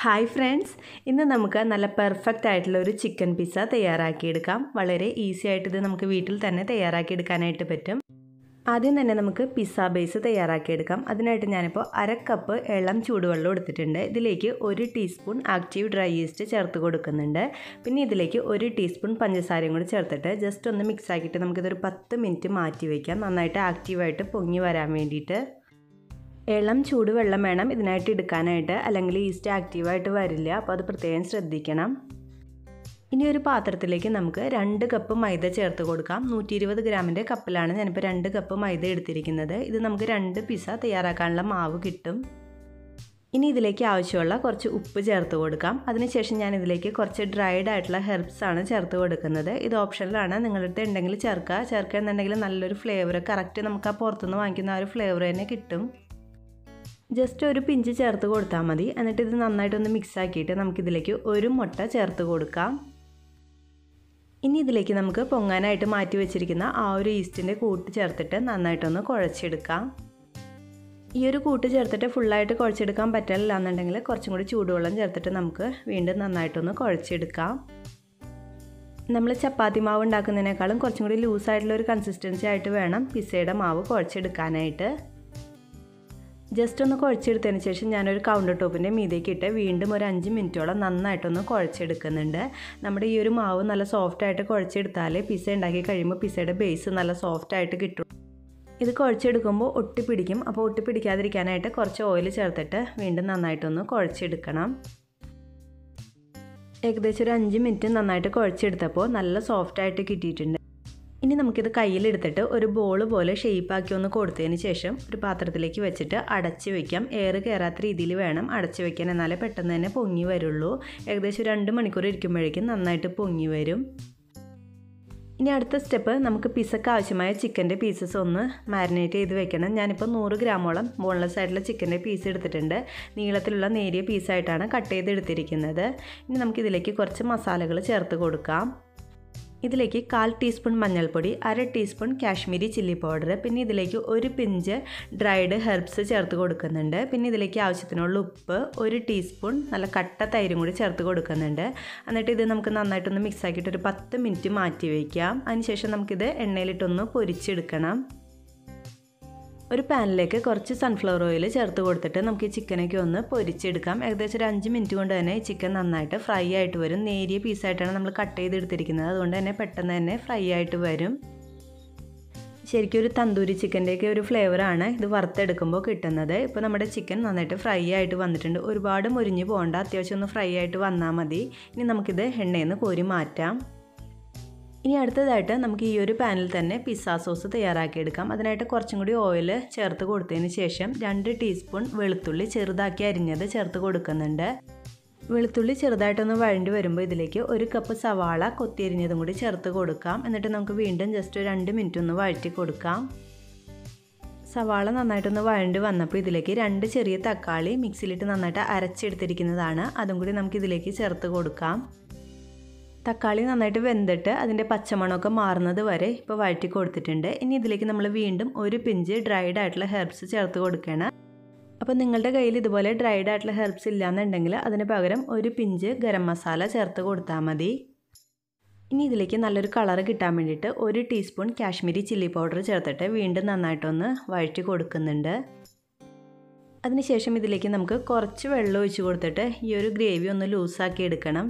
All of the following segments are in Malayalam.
ഹായ് ഫ്രണ്ട്സ് ഇന്ന് നമുക്ക് നല്ല പെർഫെക്റ്റ് ആയിട്ടുള്ള ഒരു ചിക്കൻ പിസ്സ തയ്യാറാക്കിയെടുക്കാം വളരെ ഈസി ആയിട്ട് ഇത് നമുക്ക് വീട്ടിൽ തന്നെ തയ്യാറാക്കിയെടുക്കാനായിട്ട് പറ്റും ആദ്യം തന്നെ നമുക്ക് പിസ്സ ബേസ് തയ്യാറാക്കിയെടുക്കാം അതിനായിട്ട് ഞാനിപ്പോൾ അര കപ്പ് ഇളം ചൂടുവെള്ളം എടുത്തിട്ടുണ്ട് ഇതിലേക്ക് ഒരു ടീസ്പൂൺ ആക്റ്റീവ് ഡ്രൈ ഈസ്റ്റ് ചേർത്ത് കൊടുക്കുന്നുണ്ട് പിന്നെ ഇതിലേക്ക് ഒരു ടീസ്പൂൺ പഞ്ചസാരയും കൂടി ചേർത്തിട്ട് ജസ്റ്റ് ഒന്ന് മിക്സ് ആക്കിയിട്ട് നമുക്കിതൊരു പത്ത് മിനിറ്റ് മാറ്റി വയ്ക്കാം നന്നായിട്ട് ആക്റ്റീവായിട്ട് പൊങ്ങി വരാൻ വേണ്ടിയിട്ട് ഇളം ചൂടുവെള്ളം വേണം ഇതിനായിട്ട് എടുക്കാനായിട്ട് അല്ലെങ്കിൽ ഈസ്റ്റ് ആക്റ്റീവായിട്ട് വരില്ല അപ്പോൾ അത് പ്രത്യേകം ശ്രദ്ധിക്കണം ഇനി ഒരു പാത്രത്തിലേക്ക് നമുക്ക് രണ്ട് കപ്പ് മൈദ ചേർത്ത് കൊടുക്കാം നൂറ്റി ഇരുപത് ഗ്രാമിൻ്റെ കപ്പിലാണ് ഞാനിപ്പോൾ രണ്ട് കപ്പ് മൈദ എടുത്തിരിക്കുന്നത് ഇത് നമുക്ക് രണ്ട് പിസ്സ തയ്യാറാക്കാനുള്ള മാവ് കിട്ടും ഇനി ഇതിലേക്ക് ആവശ്യമുള്ള കുറച്ച് ഉപ്പ് ചേർത്ത് കൊടുക്കാം അതിനുശേഷം ഞാൻ ഇതിലേക്ക് കുറച്ച് ഡ്രൈഡ് ആയിട്ടുള്ള ഹെർബ്സ് ആണ് ചേർത്ത് കൊടുക്കുന്നത് ഇത് ഓപ്ഷനിലാണ് നിങ്ങളുടെ അടുത്ത് ഉണ്ടെങ്കിൽ ചേർക്കുക ചേർക്കുക എന്നുണ്ടെങ്കിൽ നല്ലൊരു ഫ്ലേവർ കറക്റ്റ് നമുക്ക് ആ പുറത്തുനിന്ന് വാങ്ങിക്കുന്ന ആ ഒരു ഫ്ലേവർ തന്നെ കിട്ടും ജസ്റ്റ് ഒരു പിഞ്ച് ചേർത്ത് കൊടുത്താൽ മതി എന്നിട്ട് ഇത് നന്നായിട്ടൊന്ന് മിക്സ് ആക്കിയിട്ട് നമുക്കിതിലേക്ക് ഒരു മുട്ട ചേർത്ത് കൊടുക്കാം ഇനി ഇതിലേക്ക് നമുക്ക് പൊങ്ങാനായിട്ട് മാറ്റി വെച്ചിരിക്കുന്ന ആ ഒരു ഈസ്റ്റിൻ്റെ കൂട്ട് ചേർത്തിട്ട് നന്നായിട്ടൊന്ന് കുഴച്ചെടുക്കാം ഈ ഒരു കൂട്ട് ചേർത്തിട്ട് ഫുള്ളായിട്ട് കുഴച്ചെടുക്കാൻ പറ്റില്ല എന്നുണ്ടെങ്കിൽ കുറച്ചും കൂടി ചൂടുവെള്ളം ചേർത്തിട്ട് നമുക്ക് വീണ്ടും നന്നായിട്ടൊന്ന് കുഴച്ചെടുക്കാം നമ്മൾ ചപ്പാത്തി മാവ് ഉണ്ടാക്കുന്നതിനേക്കാളും കുറച്ചും കൂടി ലൂസായിട്ടുള്ള ഒരു കൺസിസ്റ്റൻസി ആയിട്ട് വേണം പിസ്സയുടെ മാവ് കുഴച്ചെടുക്കാനായിട്ട് ജസ്റ്റ് ഒന്ന് കുഴച്ചെടുത്തതിന് ശേഷം ഞാനൊരു കൗണ്ടർ ടോപ്പിൻ്റെ മീതേക്ക് ഇട്ട് വീണ്ടും ഒരു അഞ്ച് മിനിറ്റോളം നന്നായിട്ടൊന്ന് കുഴച്ചെടുക്കുന്നുണ്ട് നമ്മുടെ ഈ ഒരു മാവ് നല്ല സോഫ്റ്റായിട്ട് കുഴച്ചെടുത്താൽ പിസ്സ ഉണ്ടാക്കി കഴിയുമ്പോൾ പിസ്സയുടെ ബേസ് നല്ല സോഫ്റ്റായിട്ട് കിട്ടും ഇത് കുഴച്ചെടുക്കുമ്പോൾ ഒട്ടിപ്പിടിക്കും അപ്പോൾ ഒട്ടിപ്പിടിക്കാതിരിക്കാനായിട്ട് കുറച്ച് ഓയിൽ ചേർത്തിട്ട് വീണ്ടും നന്നായിട്ടൊന്ന് കുഴച്ചെടുക്കണം ഏകദേശം ഒരു അഞ്ച് മിനിറ്റ് നന്നായിട്ട് കുഴച്ചെടുത്തപ്പോൾ നല്ല സോഫ്റ്റായിട്ട് കിട്ടിയിട്ടുണ്ട് ഇനി നമുക്കിത് കയ്യിലെടുത്തിട്ട് ഒരു ബോൾ പോലെ ഷേപ്പാക്കി ഒന്ന് കൊടുത്തതിന് ശേഷം ഒരു പാത്രത്തിലേക്ക് വെച്ചിട്ട് അടച്ച് വെക്കാം എയർ കയറാത്ത രീതിയിൽ വേണം അടച്ച് വെക്കാൻ എന്നാലേ പെട്ടെന്ന് തന്നെ പൊങ്ങി വരുള്ളൂ ഏകദേശം രണ്ട് മണിക്കൂർ ഇരിക്കുമ്പോഴേക്കും നന്നായിട്ട് പൊങ്ങി വരും ഇനി അടുത്ത സ്റ്റെപ്പ് നമുക്ക് പിസക്ക് ആവശ്യമായ ചിക്കൻ്റെ പീസസ് ഒന്ന് മാരിനേറ്റ് ചെയ്ത് വെക്കണം ഞാനിപ്പോൾ നൂറ് ഗ്രാമോളം ബോൺലെസ് ആയിട്ടുള്ള ചിക്കൻ്റെ പീസ് എടുത്തിട്ടുണ്ട് നീളത്തിലുള്ള നേരിയ പീസായിട്ടാണ് കട്ട് ചെയ്ത് എടുത്തിരിക്കുന്നത് ഇനി നമുക്കിതിലേക്ക് കുറച്ച് മസാലകൾ ചേർത്ത് കൊടുക്കാം ഇതിലേക്ക് കാൽ ടീസ്പൂൺ മഞ്ഞൾപ്പൊടി അര ടീസ്പൂൺ കാശ്മീരി ചില്ലി പൗഡർ പിന്നെ ഇതിലേക്ക് ഒരു പിഞ്ച് ഡ്രൈഡ് ഹെർബ്സ് ചേർത്ത് കൊടുക്കുന്നുണ്ട് പിന്നെ ഇതിലേക്ക് ആവശ്യത്തിനുള്ള ഉപ്പ് ഒരു ടീസ്പൂൺ നല്ല കട്ട തൈരും കൂടി ചേർത്ത് കൊടുക്കുന്നുണ്ട് എന്നിട്ട് ഇത് നമുക്ക് നന്നായിട്ടൊന്ന് മിക്സ് ആക്കിയിട്ട് ഒരു പത്ത് മിനിറ്റ് മാറ്റി വയ്ക്കാം അതിനുശേഷം നമുക്കിത് എണ്ണയിലിട്ടൊന്ന് പൊരിച്ചെടുക്കണം ഒരു പാനിലേക്ക് കുറച്ച് സൺഫ്ലവർ ഓയിൽ ചേർത്ത് കൊടുത്തിട്ട് നമുക്ക് ഈ ചിക്കനൊക്കെ ഒന്ന് പൊരിച്ചെടുക്കാം ഏകദേശം ഒരു അഞ്ച് മിനിറ്റ് കൊണ്ട് തന്നെ ഈ ചിക്കൻ നന്നായിട്ട് ഫ്രൈ ആയിട്ട് വരും നേരിയ പീസായിട്ടാണ് നമ്മൾ കട്ട് ചെയ്തെടുത്തിരിക്കുന്നത് അതുകൊണ്ട് തന്നെ പെട്ടെന്ന് തന്നെ ഫ്രൈ ആയിട്ട് വരും ശരിക്കും ഒരു തന്തൂരി ചിക്കൻ്റെയൊക്കെ ഒരു ഫ്ലേവറാണ് ഇത് വറുത്തെടുക്കുമ്പോൾ കിട്ടുന്നത് ഇപ്പോൾ നമ്മുടെ ചിക്കൻ നന്നായിട്ട് ഫ്രൈ ആയിട്ട് വന്നിട്ടുണ്ട് ഒരുപാട് മുരിഞ്ഞ് പോകണ്ട അത്യാവശ്യം ഒന്ന് ഫ്രൈ ആയിട്ട് വന്നാൽ മതി ഇനി നമുക്കിത് എണ്ണയിൽ നിന്ന് കോരി മാറ്റാം ഇനി അടുത്തതായിട്ട് നമുക്ക് ഈ ഒരു പാനിൽ തന്നെ പിസ്സ സോസ് തയ്യാറാക്കിയെടുക്കാം അതിനായിട്ട് കുറച്ചും കൂടി ഓയിൽ ചേർത്ത് കൊടുത്തതിന് ശേഷം രണ്ട് ടീസ്പൂൺ വെളുത്തുള്ളി ചെറുതാക്കി അരിഞ്ഞത് ചേർത്ത് കൊടുക്കുന്നുണ്ട് വെളുത്തുള്ളി ചെറുതായിട്ടൊന്ന് വഴണ്ടി വരുമ്പോൾ ഇതിലേക്ക് ഒരു കപ്പ് സവാള കൊത്തിയരിഞ്ഞതും കൂടി ചേർത്ത് കൊടുക്കാം എന്നിട്ട് നമുക്ക് വീണ്ടും ജസ്റ്റ് ഒരു രണ്ട് മിനിറ്റ് ഒന്ന് വഴറ്റി കൊടുക്കാം സവാള നന്നായിട്ടൊന്ന് വഴണ്ടി വന്നപ്പോൾ ഇതിലേക്ക് രണ്ട് ചെറിയ തക്കാളി മിക്സിയിലിട്ട് നന്നായിട്ട് അരച്ചെടുത്തിരിക്കുന്നതാണ് അതും കൂടി നമുക്ക് ഇതിലേക്ക് ചേർത്ത് കൊടുക്കാം തക്കാളി നന്നായിട്ട് വെന്തിട്ട് അതിൻ്റെ പച്ചമണമൊക്കെ മാറുന്നത് വരെ ഇപ്പോൾ വഴറ്റി കൊടുത്തിട്ടുണ്ട് ഇനി ഇതിലേക്ക് നമ്മൾ വീണ്ടും ഒരു പിഞ്ച് ഡ്രൈഡ് ആയിട്ടുള്ള ഹെർബ്സ് ചേർത്ത് കൊടുക്കണം അപ്പോൾ നിങ്ങളുടെ കയ്യിൽ ഇതുപോലെ ഡ്രൈഡ് ആയിട്ടുള്ള ഹെർബ്സ് ഇല്ലയെന്നുണ്ടെങ്കിൽ അതിന് പകരം ഒരു പിഞ്ച് ഗരം മസാല ചേർത്ത് കൊടുത്താൽ മതി ഇനി ഇതിലേക്ക് നല്ലൊരു കളർ കിട്ടാൻ വേണ്ടിയിട്ട് ഒരു ടീസ്പൂൺ കാശ്മീരി ചില്ലി പൗഡർ ചേർത്തിട്ട് വീണ്ടും നന്നായിട്ടൊന്ന് വഴറ്റി കൊടുക്കുന്നുണ്ട് അതിനുശേഷം ഇതിലേക്ക് നമുക്ക് കുറച്ച് വെള്ളം ഒഴിച്ച് കൊടുത്തിട്ട് ഈ ഒരു ഗ്രേവി ഒന്ന് ലൂസാക്കി എടുക്കണം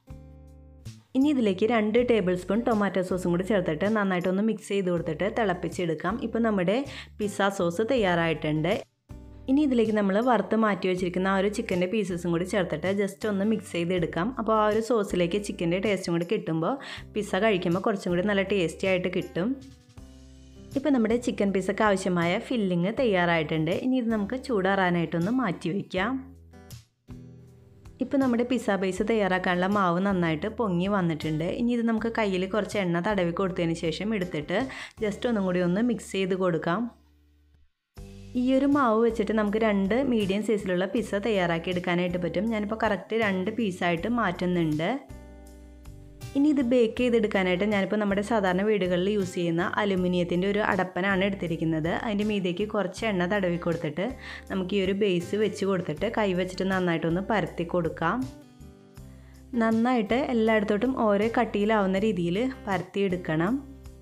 ഇനി ഇതിലേക്ക് രണ്ട് ടേബിൾ സ്പൂൺ ടൊമാറ്റോ സോസും കൂടി ചേർത്തിട്ട് നന്നായിട്ടൊന്ന് മിക്സ് ചെയ്ത് കൊടുത്തിട്ട് തിളപ്പിച്ചെടുക്കാം ഇപ്പോൾ നമ്മുടെ പിസ്സ സോസ് തയ്യാറായിട്ടുണ്ട് ഇനി ഇതിലേക്ക് നമ്മൾ വറുത്ത് മാറ്റി വെച്ചിരിക്കുന്ന ആ ഒരു ചിക്കൻ്റെ പീസസും കൂടി ചേർത്തിട്ട് ജസ്റ്റ് ഒന്ന് മിക്സ് ചെയ്തെടുക്കാം അപ്പോൾ ആ ഒരു സോസിലേക്ക് ചിക്കൻ്റെ ടേസ്റ്റും കൂടി കിട്ടുമ്പോൾ പിസ്സ കഴിക്കുമ്പോൾ കുറച്ചും കൂടി നല്ല ടേസ്റ്റി ആയിട്ട് കിട്ടും ഇപ്പോൾ നമ്മുടെ ചിക്കൻ പിസ്സക്ക് ആവശ്യമായ ഫില്ലിങ് തയ്യാറായിട്ടുണ്ട് ഇനി ഇത് നമുക്ക് ചൂടാറാനായിട്ടൊന്ന് മാറ്റി വയ്ക്കാം ഇപ്പോൾ നമ്മുടെ പിസ്സ ബേസ് തയ്യാറാക്കാനുള്ള മാവ് നന്നായിട്ട് പൊങ്ങി വന്നിട്ടുണ്ട് ഇനി ഇത് നമുക്ക് കയ്യിൽ കുറച്ച് എണ്ണ തടവി കൊടുത്തതിന് ശേഷം എടുത്തിട്ട് ജസ്റ്റ് ഒന്നും കൂടി ഒന്ന് മിക്സ് ചെയ്ത് കൊടുക്കാം ഈ ഒരു മാവ് വെച്ചിട്ട് നമുക്ക് രണ്ട് മീഡിയം സൈസിലുള്ള പിസ്സ തയ്യാറാക്കി എടുക്കാനായിട്ട് പറ്റും ഞാനിപ്പോൾ കറക്റ്റ് രണ്ട് പീസായിട്ട് മാറ്റുന്നുണ്ട് ഇനി ഇത് ബേക്ക് ചെയ്തെടുക്കാനായിട്ട് ഞാനിപ്പോൾ നമ്മുടെ സാധാരണ വീടുകളിൽ യൂസ് ചെയ്യുന്ന അലുമിനിയത്തിൻ്റെ ഒരു അടപ്പനാണ് എടുത്തിരിക്കുന്നത് അതിൻ്റെ മീതേക്ക് കുറച്ച് എണ്ണ തടവി കൊടുത്തിട്ട് നമുക്ക് ഈ ഒരു ബേസ് വെച്ച് കൊടുത്തിട്ട് കൈ വെച്ചിട്ട് നന്നായിട്ടൊന്ന് പരത്തി കൊടുക്കാം നന്നായിട്ട് എല്ലായിടത്തോട്ടും ഓരോ കട്ടിയിലാവുന്ന രീതിയിൽ പരത്തിയെടുക്കണം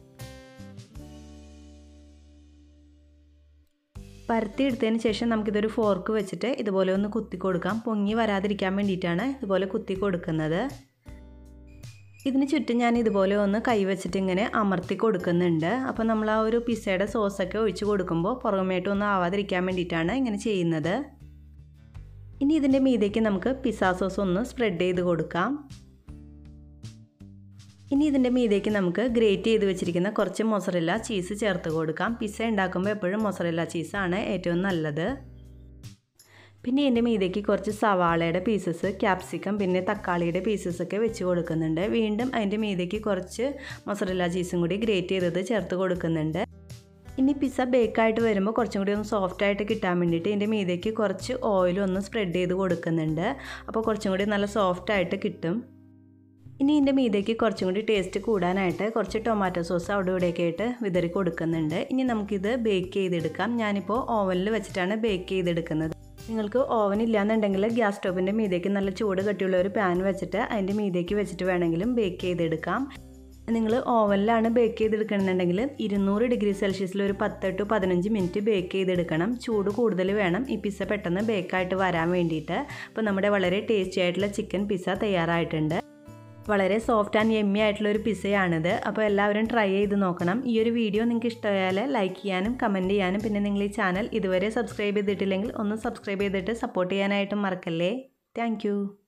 പരത്തിയെടുത്തതിന് ശേഷം നമുക്കിതൊരു ഫോർക്ക് വെച്ചിട്ട് ഇതുപോലെ ഒന്ന് കുത്തി കൊടുക്കാം പൊങ്ങി വരാതിരിക്കാൻ വേണ്ടിയിട്ടാണ് ഇതുപോലെ കുത്തി കൊടുക്കുന്നത് ഇതിന് ചുറ്റും ഞാൻ ഇതുപോലെ ഒന്ന് കൈ വെച്ചിട്ട് ഇങ്ങനെ അമർത്തി കൊടുക്കുന്നുണ്ട് അപ്പോൾ നമ്മൾ ആ ഒരു പിസയുടെ സോസൊക്കെ ഒഴിച്ച് കൊടുക്കുമ്പോൾ പുറമേട്ടൊന്നും ആവാതിരിക്കാൻ വേണ്ടിയിട്ടാണ് ഇങ്ങനെ ചെയ്യുന്നത് ഇനി ഇതിൻ്റെ മീതേക്ക് നമുക്ക് പിസ്സ സോസ് ഒന്ന് സ്പ്രെഡ് ചെയ്ത് കൊടുക്കാം ഇനി ഇതിൻ്റെ മീതേക്ക് നമുക്ക് ഗ്രേറ്റ് ചെയ്ത് വെച്ചിരിക്കുന്ന കുറച്ച് മൊസറല്ല ചീസ് ചേർത്ത് കൊടുക്കാം പിസ്സ ഉണ്ടാക്കുമ്പോൾ എപ്പോഴും മൊസറല്ല ചീസാണ് ഏറ്റവും നല്ലത് പിന്നെ ഇതിൻ്റെ മീതേക്ക് കുറച്ച് സവാളയുടെ പീസസ് ക്യാപ്സിക്കം പിന്നെ തക്കാളിയുടെ പീസസ് ഒക്കെ വെച്ച് കൊടുക്കുന്നുണ്ട് വീണ്ടും അതിൻ്റെ മീതേക്ക് കുറച്ച് മൊസറല്ല ചീസും കൂടി ഗ്രേറ്റ് ചെയ്തത് ചേർത്ത് കൊടുക്കുന്നുണ്ട് ഇനി പിസ്സ ബേക്കായിട്ട് വരുമ്പോൾ കുറച്ചും കൂടി ഒന്ന് സോഫ്റ്റ് ആയിട്ട് കിട്ടാൻ വേണ്ടിയിട്ട് ഇതിൻ്റെ മീതേക്ക് കുറച്ച് ഓയിൽ ഒന്ന് സ്പ്രെഡ് ചെയ്ത് കൊടുക്കുന്നുണ്ട് അപ്പോൾ കുറച്ചും കൂടി നല്ല സോഫ്റ്റ് ആയിട്ട് കിട്ടും ഇനി ഇതിൻ്റെ മീതേക്ക് കുറച്ചും കൂടി ടേസ്റ്റ് കൂടാനായിട്ട് കുറച്ച് ടൊമാറ്റോ സോസ് അവിടെ ഇവിടെയൊക്കെ ആയിട്ട് വിതറി കൊടുക്കുന്നുണ്ട് ഇനി നമുക്കിത് ബേക്ക് ചെയ്തെടുക്കാം ഞാനിപ്പോൾ ഓവനിൽ വെച്ചിട്ടാണ് ബേക്ക് ചെയ്തെടുക്കുന്നത് നിങ്ങൾക്ക് ഓവൻ ഇല്ലാന്നുണ്ടെങ്കിൽ ഗ്യാസ് സ്റ്റോപ്പിൻ്റെ മീതേക്ക് നല്ല ചൂട് കട്ടിയുള്ള ഒരു പാൻ വെച്ചിട്ട് അതിൻ്റെ മീതേക്ക് വെച്ചിട്ട് വേണമെങ്കിലും ബേക്ക് ചെയ്തെടുക്കാം നിങ്ങൾ ഓവനിലാണ് ബേക്ക് ചെയ്തെടുക്കണമെന്നുണ്ടെങ്കിൽ ഇരുന്നൂറ് ഡിഗ്രി സെൽഷ്യസിൽ ഒരു പത്ത് ടു പതിനഞ്ച് മിനിറ്റ് ബേക്ക് ചെയ്തെടുക്കണം ചൂട് കൂടുതൽ വേണം ഈ പിസ്സ പെട്ടെന്ന് ബേക്കായിട്ട് വരാൻ വേണ്ടിയിട്ട് അപ്പോൾ നമ്മുടെ വളരെ ടേസ്റ്റി ആയിട്ടുള്ള ചിക്കൻ പിസ്സ തയ്യാറായിട്ടുണ്ട് വളരെ സോഫ്റ്റ് ആൻഡ് യെമ്മി ആയിട്ടുള്ള ഒരു പിസ്സയാണിത് അപ്പോൾ എല്ലാവരും ട്രൈ ചെയ്ത് നോക്കണം ഈ ഒരു വീഡിയോ നിങ്ങൾക്ക് ഇഷ്ടമായാൽ ലൈക്ക് ചെയ്യാനും കമൻറ്റ് ചെയ്യാനും പിന്നെ നിങ്ങൾ ഈ ചാനൽ ഇതുവരെ സബ്സ്ക്രൈബ് ചെയ്തിട്ടില്ലെങ്കിൽ ഒന്ന് സബ്സ്ക്രൈബ് ചെയ്തിട്ട് സപ്പോർട്ട് ചെയ്യാനായിട്ടും മറക്കല്ലേ താങ്ക്